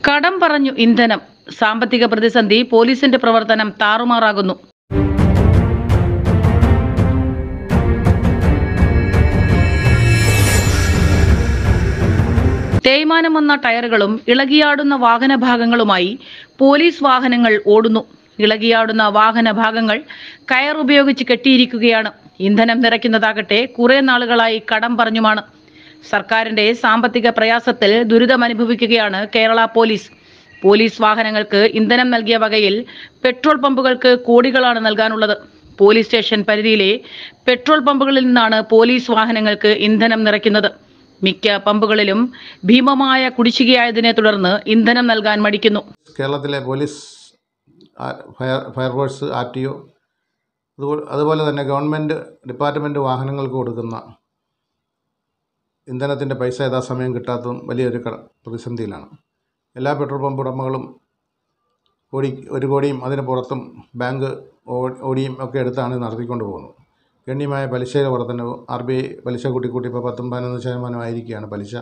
കടം പറഞ്ഞു ഇന്ധനം സാമ്പത്തിക പ്രതിസന്ധി പോലീസിന്റെ പ്രവർത്തനം താറുമാറാകുന്നു തേയ്മാനം വന്ന ടയറുകളും ഇളകിയാടുന്ന വാഹന ഭാഗങ്ങളുമായി പോലീസ് വാഹനങ്ങൾ ഓടുന്നു ഇളകിയാടുന്ന വാഹന ഭാഗങ്ങൾ കയർ ഉപയോഗിച്ച് കെട്ടിയിരിക്കുകയാണ് ഇന്ധനം നിറയ്ക്കുന്നതാകട്ടെ കുറെ നാളുകളായി കടം പറഞ്ഞുമാണ് സർക്കാരിന്റെ സാമ്പത്തിക പ്രയാസത്തിൽ ദുരിതമനുഭവിക്കുകയാണ് കേരള പോലീസ് പോലീസ് വാഹനങ്ങൾക്ക് ഇന്ധനം നൽകിയ വകയിൽ പെട്രോൾ പമ്പുകൾക്ക് കോടികളാണ് നൽകാനുള്ളത് പോലീസ് സ്റ്റേഷൻ പരിധിയിലെ പെട്രോൾ പമ്പുകളിൽ നിന്നാണ് പോലീസ് വാഹനങ്ങൾക്ക് ഇന്ധനം നിറയ്ക്കുന്നത് മിക്ക പമ്പുകളിലും ഭീമമായ കുടിശ്ശികയായതിനെ തുടർന്ന് ഇന്ധനം നൽകാൻ മടിക്കുന്നു കേരളത്തിലെ പോലീസ് ആ- fire fire force R T O അതുപോലെ അതുപോലെ തന്നെ ഗവൺമെൻറ് ഡിപ്പാർട്ട്മെൻറ്റ് വാഹനങ്ങൾക്ക് കൊടുക്കുന്ന ഇന്ധനത്തിൻ്റെ പൈസ യഥാസമയം കിട്ടാത്തതും വലിയൊരു കട പ്രതിസന്ധിയിലാണ് എല്ലാ പെട്രോൾ പമ്പ് ഉടമകളും കോടി ഒരു കോടിയും അതിന് പുറത്തും ബാങ്ക് ഓ- ഓടിയും ഒക്കെ എടുത്താണ് ഇത് നടത്തിക്കൊണ്ട് പോകുന്നത് ഗണ്യമായ പലിശയുടെ വർധനവ് ആർ ബി ഐ പലിശ കൂട്ടിക്കൂട്ടി ഇപ്പോൾ പത്തും പതിനൊന്ന് ശതമാനമായിരിക്കുകയാണ് പലിശ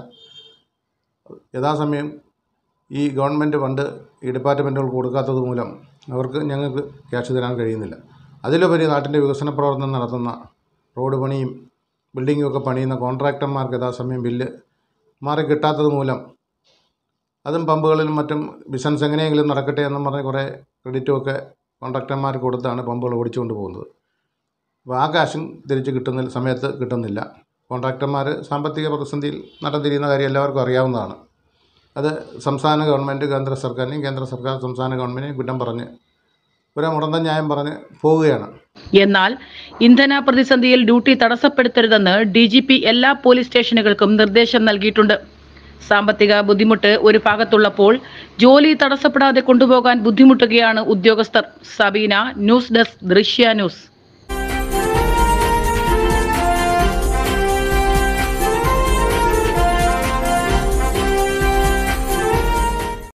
യഥാസമയം ഈ ഗവൺമെൻറ് ഫണ്ട് ഈ ഡിപ്പാർട്ട്മെൻറ്റുകൾക്ക് കൊടുക്കാത്തത് മൂലം അവർക്ക് ഞങ്ങൾക്ക് ക്യാഷ് തരാൻ കഴിയുന്നില്ല അതിലുപരി നാട്ടിൻ്റെ വികസന പ്രവർത്തനം നടത്തുന്ന റോഡ് പണിയും ബിൽഡിങ്ങും ഒക്കെ പണിയുന്ന കോൺട്രാക്ടർമാർക്ക് യഥാസമയം ബില്ല് മാറി കിട്ടാത്തത് മൂലം അതും പമ്പുകളിലും മറ്റും ബിസിനസ് എങ്ങനെയെങ്കിലും നടക്കട്ടെ എന്നും പറഞ്ഞ് കുറേ ക്രെഡിറ്റും ഒക്കെ കോൺട്രാക്ടർമാർക്ക് കൊടുത്താണ് പമ്പുകൾ ഓടിച്ചുകൊണ്ട് പോകുന്നത് അപ്പോൾ ആ കാശും തിരിച്ച് കിട്ടുന്ന സമയത്ത് കിട്ടുന്നില്ല കോൺട്രാക്ടർമാർ സാമ്പത്തിക പ്രതിസന്ധിയിൽ നടം തിരിയുന്ന കാര്യം എല്ലാവർക്കും അറിയാവുന്നതാണ് അത് സംസ്ഥാന ഗവൺമെൻറ് കേന്ദ്ര സർക്കാരിനെയും കേന്ദ്ര സർക്കാർ സംസ്ഥാന ഗവൺമെൻറ്റിനെയും കുറ്റം പറഞ്ഞ് ഒരു മുടന്ത ന്യായം പറഞ്ഞ് പോവുകയാണ് എന്നാൽ ഇന്ധന പ്രതിസന്ധിയിൽ ഡ്യൂട്ടി തടസ്സപ്പെടുത്തരുതെന്ന് ഡി ജി പി എല്ലാ പോലീസ് സ്റ്റേഷനുകൾക്കും നിർദ്ദേശം നൽകിയിട്ടുണ്ട് സാമ്പത്തിക ബുദ്ധിമുട്ട് ഒരു ഭാഗത്തുള്ളപ്പോൾ ജോലി തടസ്സപ്പെടാതെ കൊണ്ടുപോകാൻ ബുദ്ധിമുട്ടുകയാണ് ഉദ്യോഗസ്ഥർ Sabeena news desk Drishya news